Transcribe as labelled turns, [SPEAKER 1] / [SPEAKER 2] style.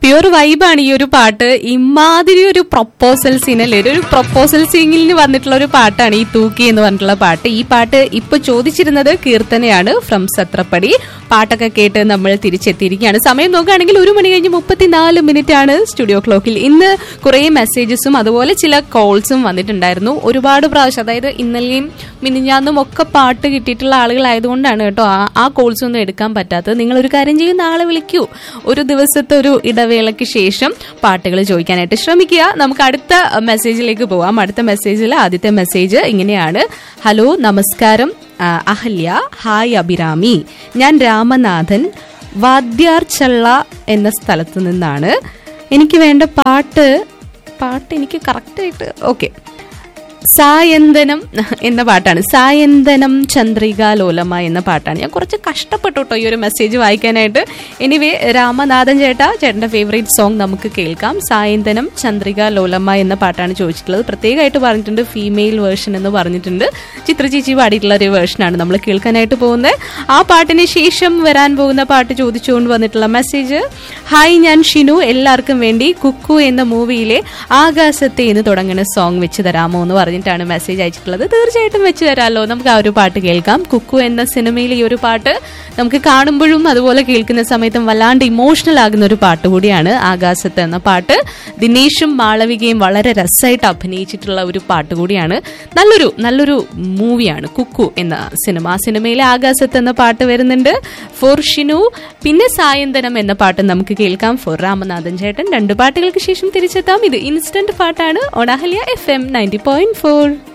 [SPEAKER 1] pure വൈബാണ് ഈ ഒരു പാട്ട് ഇമാതിരി ഒരു പ്രൊപ്പോസൽ സീനല്ലേ ഒരു പ്രൊപ്പോസൽ സീനിൽ വന്നിട്ടുള്ള ഒരു പാട്ടാണ് ഈ തൂക്കി എന്ന് പറഞ്ഞിട്ടുള്ള പാട്ട് ഈ പാട്ട് ഇപ്പൊ ചോദിച്ചിരുന്നത് കീർത്തനയാണ് ഫ്രം സത്രപ്പടി പാട്ടൊക്കെ കേട്ട് നമ്മൾ തിരിച്ചെത്തിയിരിക്കുകയാണ് സമയം നോക്കുകയാണെങ്കിൽ ഒരു മണി കഴിഞ്ഞ് മുപ്പത്തിനാല് മിനിറ്റ് ആണ് സ്റ്റുഡിയോ ക്ലോക്കിൽ ഇന്ന് കുറേ മെസ്സേജസും അതുപോലെ ചില കോൾസും വന്നിട്ടുണ്ടായിരുന്നു ഒരുപാട് പ്രാവശ്യം അതായത് ഇന്നലെയും മിനിഞ്ഞാന്നും ഒക്കെ പാട്ട് കിട്ടിയിട്ടുള്ള ആളുകളായതുകൊണ്ടാണ് കേട്ടോ ആ ആ കോൾസ് ഒന്നും എടുക്കാൻ പറ്റാത്തത് നിങ്ങൾ ഒരു കാര്യം ചെയ്യും നാളെ വിളിക്കൂ ഒരു ദിവസത്തെ ഒരു ഇടവേളയ്ക്ക് ശേഷം പാട്ടുകൾ ചോദിക്കാനായിട്ട് ശ്രമിക്കുക നമുക്ക് അടുത്ത മെസ്സേജിലേക്ക് പോവാം അടുത്ത മെസ്സേജിൽ ആദ്യത്തെ മെസ്സേജ് ഇങ്ങനെയാണ് ഹലോ നമസ്കാരം ആ, അഹല്യ ഹായ് അഭിരാമി ഞാൻ രാമനാഥൻ വാദ്യാർചള്ള എന്ന സ്ഥലത്ത് നിന്നാണ് എനിക്ക് വേണ്ട പാട്ട് പാട്ട് എനിക്ക് കറക്റ്റായിട്ട് ഓക്കെ സായന്തനം എന്ന പാട്ടാണ് സായന്തനം ചന്ദ്രിക ലോലമ എന്ന പാട്ടാണ് ഞാൻ കുറച്ച് കഷ്ടപ്പെട്ടു കേട്ടോ ഈ ഒരു മെസ്സേജ് വായിക്കാനായിട്ട് എനിവേ രാമനാഥൻ ചേട്ടാ ചേട്ടന്റെ ഫേവറേറ്റ് സോങ് നമുക്ക് കേൾക്കാം സായന്തനം ചന്ദ്രിക ലോലമ്മ എന്ന പാട്ടാണ് ചോദിച്ചിട്ടുള്ളത് പ്രത്യേകമായിട്ട് പറഞ്ഞിട്ടുണ്ട് ഫീമെയിൽ വേർഷൻ എന്ന് പറഞ്ഞിട്ടുണ്ട് ചിത്ര ചേച്ചി പാടിയിട്ടുള്ള ഒരു വേർഷനാണ് നമ്മൾ കേൾക്കാനായിട്ട് പോകുന്നത് ആ പാട്ടിന് ശേഷം വരാൻ പോകുന്ന പാട്ട് ചോദിച്ചുകൊണ്ട് വന്നിട്ടുള്ള മെസ്സേജ് ഹായ് ഞാൻ ഷിനു എല്ലാവർക്കും വേണ്ടി കുക്കു എന്ന മൂവിയിലെ ആകാശത്തെ എന്ന് തുടങ്ങുന്ന സോങ് വെച്ച് തരാമോ എന്ന് പറഞ്ഞിട്ടാണ് മെസ്സേജ് അയച്ചിട്ടുള്ളത് തീർച്ചയായിട്ടും വെച്ച് തരാമല്ലോ നമുക്ക് ആ ഒരു പാട്ട് കേൾക്കാം കുക്കു എന്ന സിനിമയിലെ ഈ ഒരു പാട്ട് നമുക്ക് കാണുമ്പോഴും അതുപോലെ കേൾക്കുന്ന സമയത്തും വല്ലാണ്ട് ഇമോഷണൽ ആകുന്ന ഒരു പാട്ട് കൂടിയാണ് ആകാശത്ത് എന്ന പാട്ട് ദിനേശും മാളവികയും വളരെ രസമായിട്ട് അഭിനയിച്ചിട്ടുള്ള ഒരു പാട്ട് കൂടിയാണ് നല്ലൊരു നല്ലൊരു മൂവിയാണ് കുക്കു എന്ന സിനിമ ആ സിനിമയിലെ ആകാശത്ത് എന്ന പാട്ട് വരുന്നുണ്ട് ഫോർ ഷിനു പിന്നെ സായന്തനം എന്ന പാട്ട് നമുക്ക് കേൾക്കാം ഫോർ രാമനാഥൻ ചേട്ടൻ രണ്ട് പാട്ടുകൾക്ക് ശേഷം തിരിച്ചെത്താം ഇത് ഇൻസ്റ്റന്റ് പാട്ടാണ് ഒണഹല്യ F M ninety point four